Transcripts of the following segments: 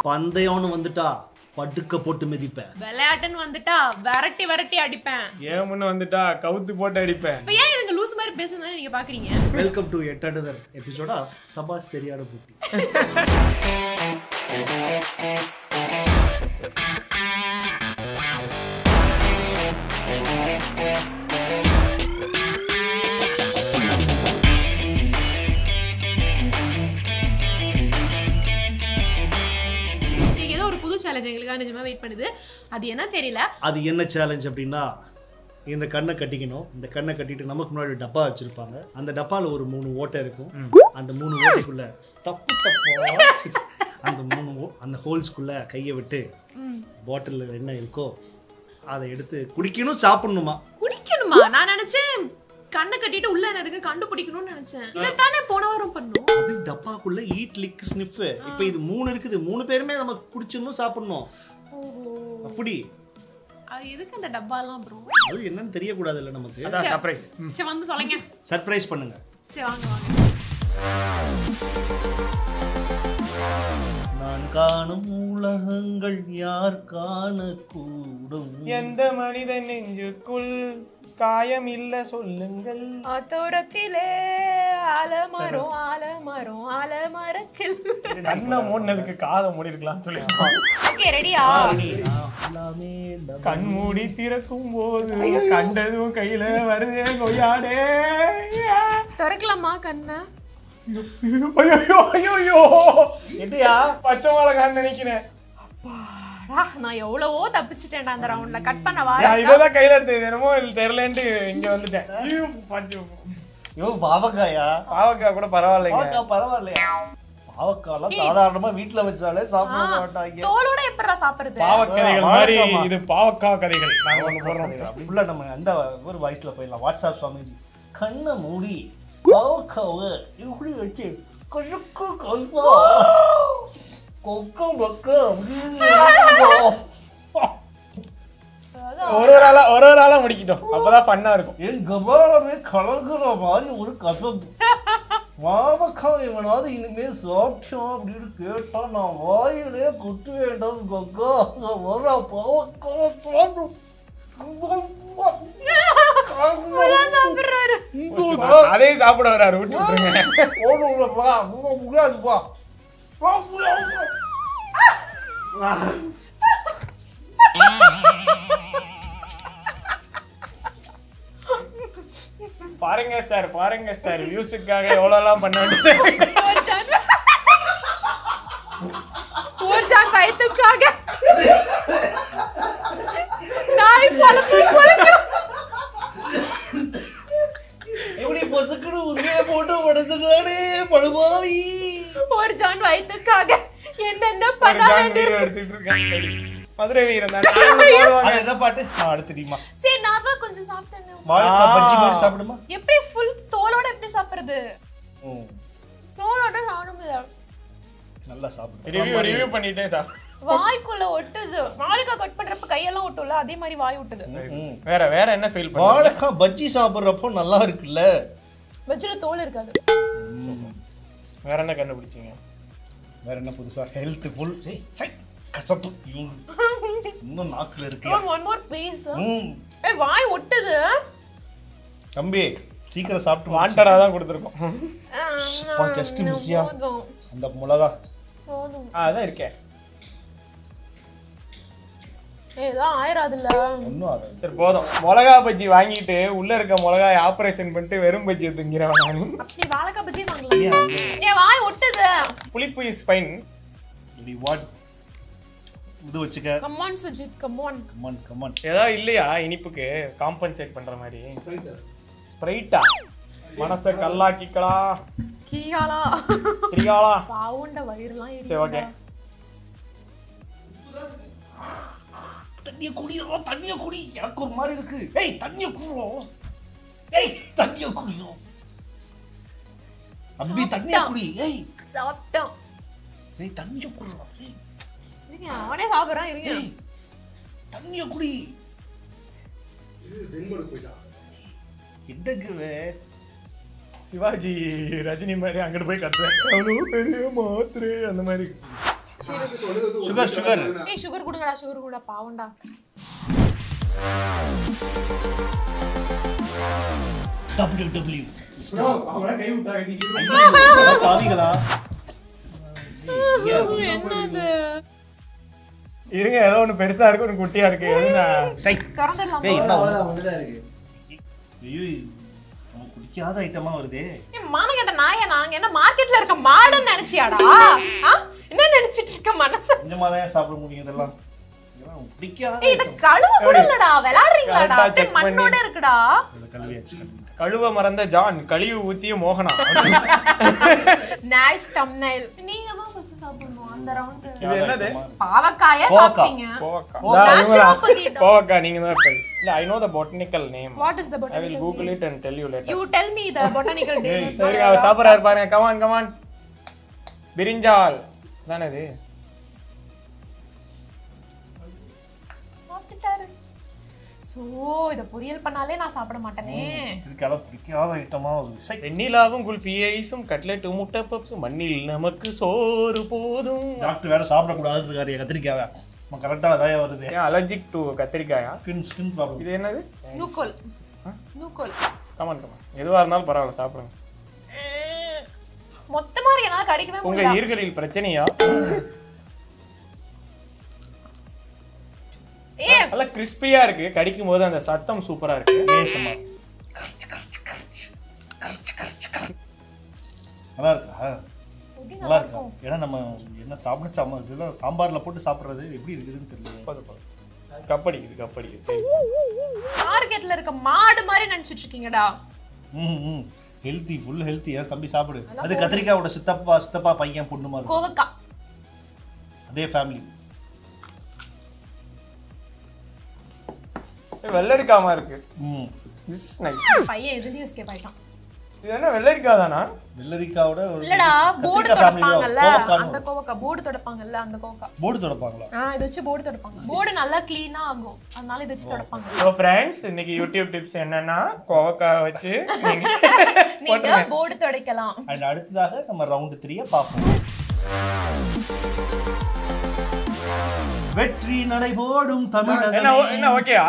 பந்தயம்னு வந்துட்டா படுக்க போட்டு மிதிப்பேன் விளையாட்டுன்னு வந்துட்டா விரட்டி விரட்டி அடிப்பேன் ஏன் முன்ன வந்துட்டா கவுத்து போட்டு அடிப்பேன் இப்ப ஏன் இதுங்க லூஸ் மாதிரி பேசுறதுன்னு நீங்க பாக்குறீங்க welcome to yet another episode of சபா சரியான பூட்டி நீங்க ஏதோ ஒரு புது சேலஞ்ச் எங்களுக்காக நிஜமா வெயிட் பண்ணுது அது என்ன தெரியல அது என்ன சேலஞ்ச் அப்படின்னா இந்த கண்ணை கட்டிக்கணும் இந்த கண்ணை கட்டிட்டு நமக்கு முன்னாடி டப்பா வச்சிருப்பாங்க அந்த டப்பால ஒரு மூணு ஓட்டை இருக்கும் அந்த மூணு ஓட்டைக்குள்ள தப்பு தப்பா அந்த மூணு ஓ- அந்த ஹோல்ஸ்குள்ள கையை விட்டு பாட்டிலில் என்ன இருக்கோ அதை எடுத்து குடிக்கணும் சாப்பிடணுமா குடிக்கணுமா நான் நினைச்சேன் கண்ணை கட்டிட்டு உள்ள என்ன இருக்கு கண்டுபிடிக்கணும்னு நினைச்சேன் இதைத்தானே போன வாரம் பண்ணோம் அது டப்பாக்குள்ள ஈட் லிக் ஸ்னிஃப் இப்போ இது மூணு இருக்குது மூணு பேருமே நம்ம குடிச்சிடணும் சாப்பிடணும் ஓஹோ அப்படி அது எதுக்கு அந்த டப்பாலாம் ப்ரோ அது என்னன்னு தெரியக்கூடாதுல்ல நமக்கு அதான் சர்ப்ரைஸ் சரி வந்து தொலைங்க சர்ப்ரைஸ் பண்ணுங்க சரி வாங்க வாங்க நான் காணும் உலகங்கள் யார் காணக்கூடும் எந்த மனிதன் நெஞ்சுக்குள் காயம் இல்ல சொல்லுங்கள் தூரத்திலே ஆலமரம் ஆலமரம் ஆலமரத்தில் கண்ணை மூடினதுக்கு காதை மூடி இருக்கலாம்னு சொல்லியிருக்கோம் ஓகே ரெடியா எல்லாமே டப்பா. கண் மூடி திறக்கும் போது கண்டதும் கையில வருது கொய்யாடே திறக்கலாமா கண்ணை ஐயோ ஐயோ என்னையா பச்சை மிளகான்னு நினைக்கிறேன் அடா, நான் எவ்வளவோ தப்பிச்சிட்டேன்டா அந்த ரவுண்ட்ல கட் பண்ண வா நான் இததான் கையில எடுத்தது என்னமோ தெரியலன்ட்டு இங்க வந்துட்டேன் ஐயோ, பச்சை ஐயோ பாவக்காயா பாவக்காய் கூட பரவாயில்லைங்க பாவக்காய் பரவாயில்லையா பாவக்காய்லாம் சாதாரணமா வீட்ல வச்சாலே சாப்பிட மாட்டாங்க தோலோட எப்படா சாப்பிடுறது பாவக்கதைகள் மாதிரி வாழைக்காமா. இது பாவக்காய் கதைகள் நாங்க ஒண்ணு போடுறோம் ஃபுல்லா நம்ம அந்த ஒரு வாய்ஸ்ல போயிடலாம் வாட்ஸ்அப் சுவாமிஜி கண்ணை மூடி பாவக்காவை இப்படி வச்சு கொழுக்கு கொல்பா கொக்க பக்க ஒரு ஒரு ஆளா ஒரு ஒரு ஆளா முடிக்கிட்டோம் அப்பதான் ஃபன்னா இருக்கும் என் கபாலமே கலங்குற மாதிரி ஒரு கசப்பு பாவக்காய் இவனாவது இனிமே சாப்பிட்டோம் அப்படின்னு கேட்டா நான் வாயிலே குத்து வேண்டாம் கொக்கா வர பாவக்காய் சாப்பிடும் சாப்பிடுறாரு அதையும் சாப்பிட வராரு ஊட்டி விட்டுருங்க ஓடுங்கப்பா முடியாதுப்பா பாருங்க சார் பாருங்க சார் வியூஸுக்காக எவ்வளோலாம் பண்ண வேண்டியது ஒரு ஜான் ஒரு ஜான் வயிற்றுக்காக நாய் பழப்பு பழக்கிறோம் எப்படி பொசுக்குன்னு உண்மையை போட்டு உடச்சுக்கானே படுபாவி ஒரு ஜான் வயிற்றுக்காக என்னென்ன ஒரு பண்ண ஜான் வேண்டிய வீடியோ எடுத்துட்டு இருக்காங்க மதுரை வீரன் தான் நானும் போடுவாங்க. அது என்ன பாட்டு நான் அடுத்து தெரியுமா சரி நான் தான் கொஞ்சம் சாப்பிட்டேன் வாழைக்காய் பஜ்ஜி மாதிரி சாப்பிடுமா எப்படி ஃபுல் தோலோட எப்படி சாப்பிடுறது தோலோட சாப்பிட முடியாது நல்லா சாப்பிடு ரிவ்யூ ரிவ்யூ பண்ணிட்டேன் சார் வாய்க்குள்ள ஒட்டுது வாழைக்காய் கட் பண்றப்ப கையெல்லாம் ஒட்டும்ல அதே மாதிரி வாய் ஒட்டுது ம். வேற வேற என்ன ஃபீல் பண்ண வாழைக்காய் பஜ்ஜி சாப்பிட்றப்போ நல்லா இருக்குல்ல வெஜ்ஜில தோல் இருக்காது வேற என்ன கண்டுபிடிச்சீங்க வேற என்ன புதுசா ஹெல்த் ஃபுல் கசப்பு ஐயோ. இன்னும் நாக்குல இருக்கு ஒன் மோர் பீஸ் ம். ஏய் வாய் ஒட்டுது தம்பி சீக்கிரம் சாப்பிட்டு முடிச்சு. வாண்டடா தான் கொடுத்துருக்கோம் அப்பா, just miss-யா. போதும் அந்த மிளகா போதும் ஆ அதான் இருக்கேன் ஏதோ ஆயிராதுல்ல ஒன்றும் ஆகாது சரி போதும் மிளகா பஜ்ஜி வாங்கிட்டு உள்ள இருக்க மிளகாய் ஆபரேஷன் பண்ணிட்டு வெறும் பஜ்ஜி திங்கிறவன் நானு அப்படி வாழைக்காய் பஜ்ஜி வாங்கலாம் ஏன் அது? ஏன் வாய் ஒட்டுது புளிப்பு இஸ் ஃபைன் இப்படி வாட் இது வச்சுக்க come on Sujith come on come on come on ஏதாவது இல்லையா இனிப்புக்கு காம்பன்சேட் பண்ற மாதிரி ஸ்ப்ரைட்டா மனசை கல்லாக்கிக்கலா கீயாலா திரிகாலா பாவுண்ட வயிறுலாம் சரி ஓகே எரியுதா தண்ணிய குடியோ தண்ணிய குடி எனக்கு ஒரு மாதிரி இருக்கு ஏய் தண்ணிய குடிறோம் ஏய் தண்ணிய குடியும் அம்பி தண்ணிய குடி ஏய் சாப்பிட்டோம் ஏய் தண்ணிய குடிறோம் ஏய் இருங்க அவனே சாப்பிடுறான் இருங்க ஏய் தண்ணிய குடி என்னக்குவே சிவாஜி ரஜினி மாதிரி அங்கிட்டு போய் கத்துவேன் அவ்வளோ பெரிய மாத்திரை அந்த மாதிரி சுகர் சுகர் ஏய் சுகர் கொடுங்கடா சுகர் கொடுடா பாவம்டா டபிள்யூ டபிள்யூ அவங்கள கை விட்டாங்க பாவிகளா என்னது இருங்க ஏதோ ஒண்ணு பெருசா இருக்கு ஒண்ணு குட்டியா இருக்கு எதுனா திறந்துடலாம் ஏய் என்ன அவ்வளவுதான் ஒண்ணுதான் இருக்கு ஐயோ நமக்கு பிடிக்காத ஐட்டமா வருதே ஏய் மான கேட்ட நாயா நாங்க என்ன மார்க்கெட்ல இருக்க மாடுன்னு நினைச்சியாடா ஆ? என்ன நினைச்சிட்டு இருக்க மனசு கொஞ்சமா தான் சாப்பிட முடியும் இதெல்லாம் இதெல்லாம் நமக்கு பிடிக்காத ஏய் இது item. கழுவ கூட இல்லடா விளையாடுறீங்களாடா Correct ஆ அப்படியே check பண்ணி. மண்ணோட இருக்குடா இவ்வளவு கழுவியாச்சு கழுவி. கழுவ மறந்த ஜான் கழிவு ஊத்திய மோகனா நைஸ் தம்ப்நெயில் நீங்க தான் ஃபர்ஸ்ட் சாப்பிடணும் அந்த ரவுண்ட் இது என்னது பாவக்காய கோவக்காய். சாப்பிட்டீங்க கோவக்கா ஓ, இந்தா, natural இவங்களா? potato. கோவக்கா நீங்க தான் இருப்பது இல்ல I know the botanical name what is the I will botanical Google it and tell you later you tell me the botanical name சரி அவர் சாப்பிட்றாரு பாருங்க கமான் கமான் பிரிஞ்சால் தானே இது சாப்பிட்டுட்டாரு சோ இத பொரியல் பண்ணாலே நான் சாப்பிட மாட்டேனே இதுக்கெல்லாம் பிடிக்காத ஐட்டமா வருது சை. வெண்ணிலாவும் குல்ஃபி ஐஸும் கட்லெட்டு முட்டை பப்ஸும் மண்ணில் நமக்கு சோறு போதும் டாக்டர் வேற சாப்பிடக்கூடாது இருக்காரு கத்திரிக்காவை நம்ம கரெக்டாக அதான் வருது ஏன் அலர்ஜிக் டு கத்திரிக்காயா ஸ்கின் ஸ்கின் ப்ராப்ளம் இது என்னது நூக்கோல் நூக்கோல் கமான் கமான் எதுவா இருந்தாலும் பரவாயில்ல சாப்பிடுங்க அஹ், மொத்த மாதிரி என்னால கிடைக்கவே உங்க முடியல ஈர்களில் பிரச்சனையா ஏ நல்லா கிறிஸ்பியா இருக்கு கடிக்கும் போது அந்த சத்தம் சூப்பரா இருக்கு ஏசமா கரைச்சு கரைச்சு கரைச்சு கரைச்சு கரைச்சு கரைச்சு நல்லா இருக்கா எப்படி நல்லா இருக்கா ஏன்னா நம்ம என்ன சாப்பிட சாமா இதெல்லாம் சாம்பார்ல போட்டு சாப்பிட்றது எப்படி இருக்குதுன்னு தெரியல போதும், போதும். கப்படிக்குது கப்படிக்குது மார்க்கெட்ல இருக்க மாடு மாதிரி நினைச்சிட்டு இருக்கீங்கடா ம் ம் ஹெல்த்தி ஃபுல் ஹெல்த்தி ஏன் தம்பி சாப்பிடு அது கத்திரிக்காயோட சித்தப்பா சித்தப்பா பையன் பொண்ணு மாதிரி இருக்கும். கோவக்கா அதே ஃபேமிலி வெள்ளரிக்காம இருக்கு ம் திஸ் இஸ் நைஸ் பையன் எதுலயும் எஸ்கேப் ஆயிட்டான் இது என்ன வெள்ளரிக்கா தானா வெள்ளரிக்காவோட ஒரு இல்லடா போர்டு கத்திரிக்காய் ஃபேமிலி தொடப்பாங்கல்ல தான் அந்த கோவக்கான்னு கோவக்கா போர்டு தொடப்பாங்கல்ல அந்த கோவக்கா போர்டு தொடப்பாங்களா ஆ இதை வச்சு போர்டு தொடப்பாங்க போர்டு நல்லா க்ளீனா ஆகும் அதனால இதை வச்சு தொடப்பாங்க ஸோ ஃப்ரெண்ட்ஸ் இன்னைக்கு யூடியூப் டிப்ஸ் என்னன்னா கோவக்காய் வச்சு நீங்க நீங்க போர்டு துடைக்கலாம் அண்ட் அடுத்ததாக நம்ம ரவுண்டு த்ரீயை பார்ப்போம் வெற்றி நடைபோடும் என்ன தமிழக ஓ- என்ன ஓகேயா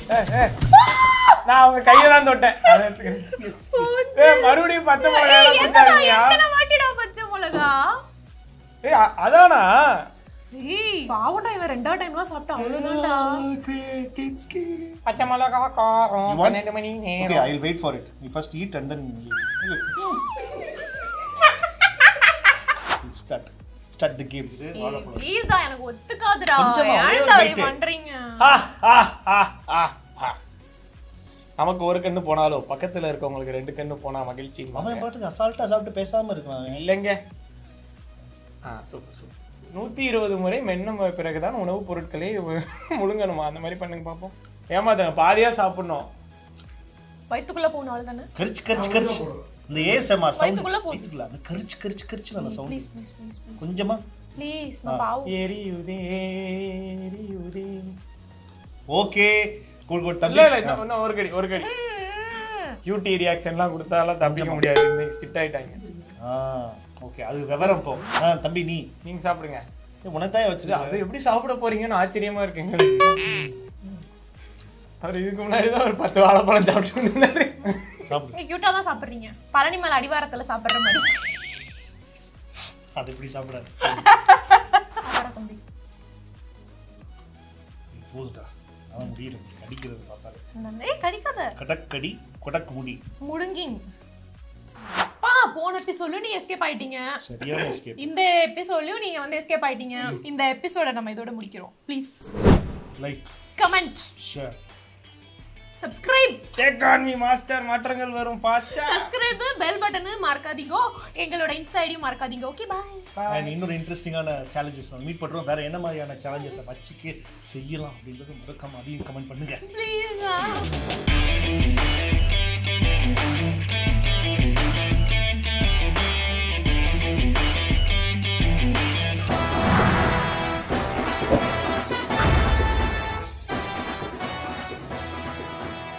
நான் அவங்க கையை தான் தொட்டேன் அதை எடுத்துக்கிறேன். ஏய், மறுபடியும் பச்சை மிளகாய் கொடுத்தாருங்கயா எத்தனை வாட்டிடா பச்சை மிளகா ஏய் அ- அதானா ஏய் பாவண்டா இவன் ரெண்டாவது டைம்லாம் சாப்பிட்டா அவ்வளவுதான்டா பச்சை மிளகா காரம் பன்னெண்டு மணி ஓகே நேரம் I will wait for it you first eat and then start start the game இது வாழைப்பழம் ப்ளீஸ் தான் எனக்கு ஒத்துக்காதுடா கொஞ்சமா, ஒரே ஒரு ஏன்டா அப்படி bite. பண்றீங்க ஆ, ஆ, ஆ, ஆ, ஆ. நமக்கு ஒரு கண்ணு போனாலும் பக்கத்துல இருக்கவங்களுக்கு ரெண்டு கண்ணு போனா மகிழ்ச்சி அவன் பாட்டுக்கு அசால்ட்டா சாப்பிட்டு பேசாம இருக்கான் இல்லைங்க ஆ சூப்பர் சூப்பர் நூத்தி இருபது முறை மென்னும் பிறகுதான் உணவுப் பொருட்களை முழுங்கணுமா அந்த மாதிரி பண்ணுங்க பார்ப்போம் ஏமாத்துங்க பாதியா சாப்பிடணும் வயித்துக்குள்ள போகணும் அவ்வளவுதானே கரிச்சு கரிச்சு கரிச்சு இந்த ஏஎஸ்எம்ஆர் சவுண்ட் வயித்துக்குள்ள போகுது. வயித்துக்குள்ள அந்த கரிச்சு கரிச்சு கரிச்சு அந்த sound please please please please கொஞ்சமா ப்ளீஸ் நான் பாவம் எரியுதே எரியுதே ஓகே குட் குட் இல்ல தம்பி இல்ல இன்னும் இன்னும் ஒரு கடி ஒரு கடி கியூட்டி ரியாக்ஷன்லாம் கொடுத்தாலாம் தப்பிக்க முடியாது இன்னைக்கு ஸ்கிட் ஆயிட்டாங்க ஆ ஓகே அது விவரம் போ ஆ தம்பி நீ நீங்க சாப்பிடுங்க உனக்கு தான் இது வச்சிருக்க அது எப்படி சாப்பிட போறீங்கன்னு ஆச்சரியமா இருக்குங்க அவர் இதுக்கு முன்னாடி தான் ஒரு பத்து வாழைப்பழம் சாப்பிட்டு இருந்தாரு சாப்பிடு நீங்க கியூட்டா தான் சாப்பிடுறீங்க பழனி மேல அடிவாரத்துல சாப்பிடுற மாதிரி அது இப்படி சாப்பிடாது சாப்பிடுற தம்பி போதுடா அவன் முடியல கடிக்கிறது பார்த்தாரு இந்த- ஏய் கடிக்காத கடக்கடி கொடக்கு முடி முழுங்கிங் அப்பா போன எபிசோட்லயும் நீ எஸ்கேப் ஆயிட்டீங்க சரியான எஸ்கேப் இந்த எபிசோட்லயும் நீங்க வந்து எஸ்கேப் ஆயிட்டீங்க இந்த எபிசோட நம்ம இதோட முடிக்கிறோம் please like comment share subscribe take on me master மாற்றங்கள் வரும் ஃபாஸ்டா சப்ஸ்கிரைப் பெல் பட்டனு மறக்காதீங்க எங்களோட இன்ஸ்டா ஐடியும் மறக்காதீங்க ஓகே பாய் அண்ட் இன்னொரு இன்ட்ரெஸ்டிங்கான சேலஞ்சஸ் நம்ம மீட் பண்ணுறோம் வேற என்ன மாதிரியான சேலஞ்சஸை வச்சுக்கு செய்யலாம் அப்படின்றது மறக்காம அதையும் கமெண்ட் பண்ணுங்க ப்ளீஸ்